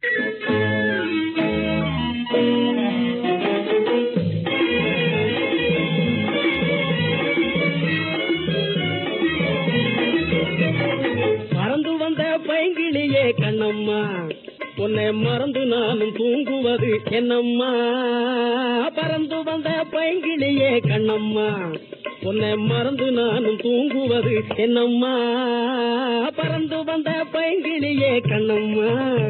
பறந்து வந்த பைங்கிளியே கண்ணம்மா உன்னை மறந்து நானும் தூங்குவது என்னம்மா பறந்து வந்த பைங்கிளியே கண்ணம்மா உன்னை மறந்து நானும் தூங்குவது என்னம்மா பறந்து வந்த பைங்கிளியே கண்ணம்மா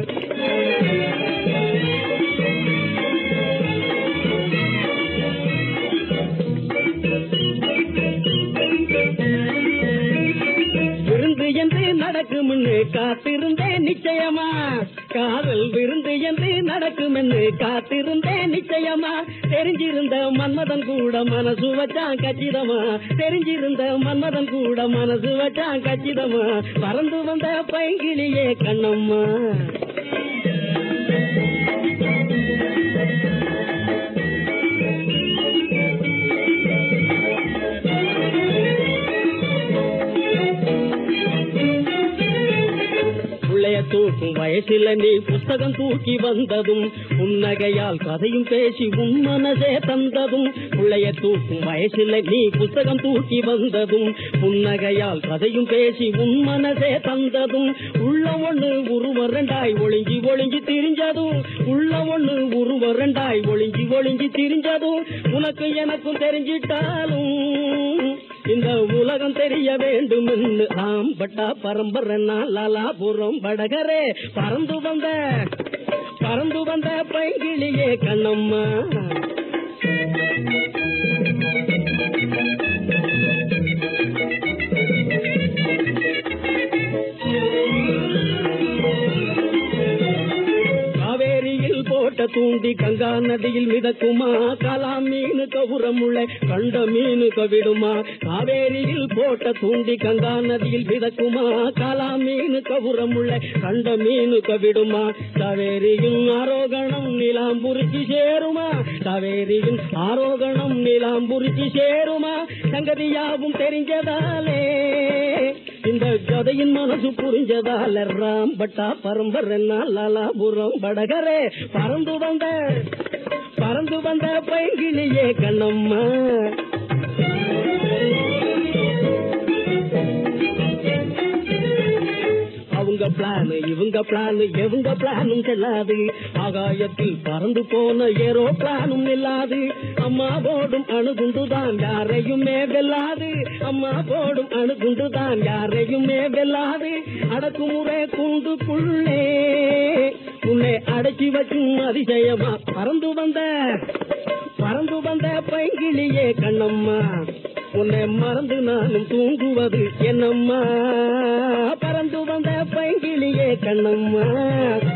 விருந்து என்று நடக்கும்னு காத்திருந்தேன் நிச்சயமா காதல் விருந்து என்று நடக்கும் என்று காத்திருந்தேன் நிச்சயமா தெரிஞ்சிருந்த மன்மதன் கூட மனசு வச்சான் கச்சிதமா தெரிஞ்சிருந்த மன்மதன் கூட மனசு வச்சான் கச்சிதமா பறந்து வந்த பைங்கிளியே கண்ணம்மா புள்ளைய தூக்கும் வயசில நீ புஸ்தகம் தூக்கி வந்ததும் புன்னகையால் கதையும் பேசி உன் மனசே தந்ததும் புள்ளைய தூக்கும் வயசில நீ புஸ்தகம் தூக்கி வந்ததும் புன்னகையால் கதையும் பேசி உன் மனசே தந்ததும் உள்ள ஒண்ணு உருவ ரெண்டாய் ஒளிஞ்சி ஒளிஞ்சி திரிஞ்சதும் உள்ள ஒண்ணு உருவ ரெண்டாய் ஒளிஞ்சி ஒளிஞ்சி திரிஞ்சதும் உனக்கு எனக்கும் தெரிஞ்சிட்டாலும் இந்த உலகம் தெரிய வேண்டும் என்று ஆம்பட்டா பரம்பரை லாலாபுரம் வடகரே பறந்து வந்த பறந்து வந்த பைங்கிளியே கண்ணம்மா காவேரியில் போட்ட தூண்டி கங்கா நதியில் மிதக்குமா கலா மீனு கவுரமுள்ள கண்ட மீனு கவிடுமா காவேரியில் போட்ட தூண்டி கங்கா நதியில் மிதக்குமா கலா மீனு கவுரமுள்ள கண்ட மீனு கவிடுமா காவேரியின் ஆரோகணம் நிலாம்புரிக்கு சேருமா காவேரியின் ஆரோகணம் நிலாம்புரிக்கு சேருமா சங்கதியாவும் தெரிஞ்சதாலே இந்த கதையின் மனசு புரிஞ்சதால ராம்பட்டா பரம்பரை லாலாபுரம் வடகரே பறந்து வந்த பறந்து வந்த பைங்கிளியே கண்ணம்மா அவங்க பிளான் இவங்க பிளான் எவங்க பிளானும் செல்லாது ஆகாயத்தில் பறந்து போன ஏரோ பிளானும் இல்லாது அம்மா போடும் அணுகுண்டுதான் யாரையுமே வெல்லாது அம்மா போடும் அணுகுண்டுதான் யாரையுமே வெல்லாது அடக்குமுறை கூண்டுக்குள்ளே உன்னை அடக்கி வச்சும் அதிசயமா பறந்து வந்த பறந்து வந்த பைங்கிளியே கண்ணம்மா உன்னை மறந்து நானும் தூங்குவது என்னம்மா பறந்து வந்த பைங்கிளியே கண்ணம்மா